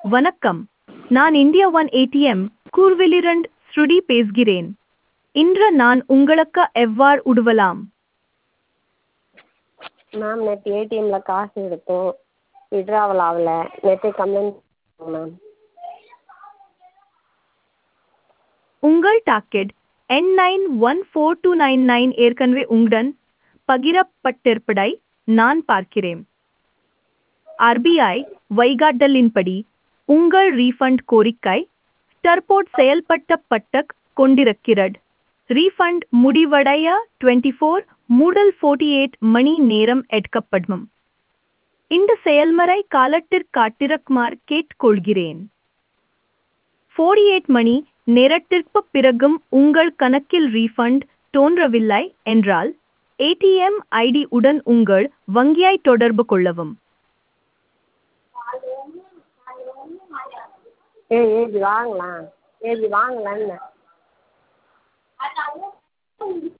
வணக்கம் நான் India one ATM கூர்விலிரண்ட் ஸ்ருடி பேசுகிறேன் இன்று நான் உங்களுக்கு எவ்வாறு உதவலாம் மேம் நேற்று ஏடிஎம்மில் காசு எடுத்தோம் வித்ட்ராவல் ஆகல நேற்றே கம்ப்ளைண்ட் மேம் உங்கள் டாக்கெட் எண் nine one four two nine nine ஏற்கனவே உங்களுடன் பகிரப்பட்டிருப்பதை நான் பார்க்கிறேன் ஆர்பிஐ வைகாட்டலின்படி உங்கள் ரீஃபண்ட் கோரிக்கை டர்போட் செயல்பட்டப்பட்ட கொண்டிருக்கிறது ரீஃபண்ட் முடிவடைய டுவெண்ட்டி ஃபோர் முதல் ஃபோர்ட்டி எயிட் மணி நேரம் எடுக்கப்படும் இந்த செயல்முறை காலத்திற்காட்டிருக்குமாறு கேட்டுக்கொள்கிறேன் ஃபோர்ட்டி எயிட் மணி நேரத்திற்கு பிறகும் உங்கள் கணக்கில் ரீஃபண்ட் தோன்றவில்லை என்றால் ஏடிஎம் ஐடி உடன் உங்கள் வங்கியை தொடர்பு கொள்ளவும் ஏ ஏஜி வாங்கலாம் ஏஜி வாங்கலான்னு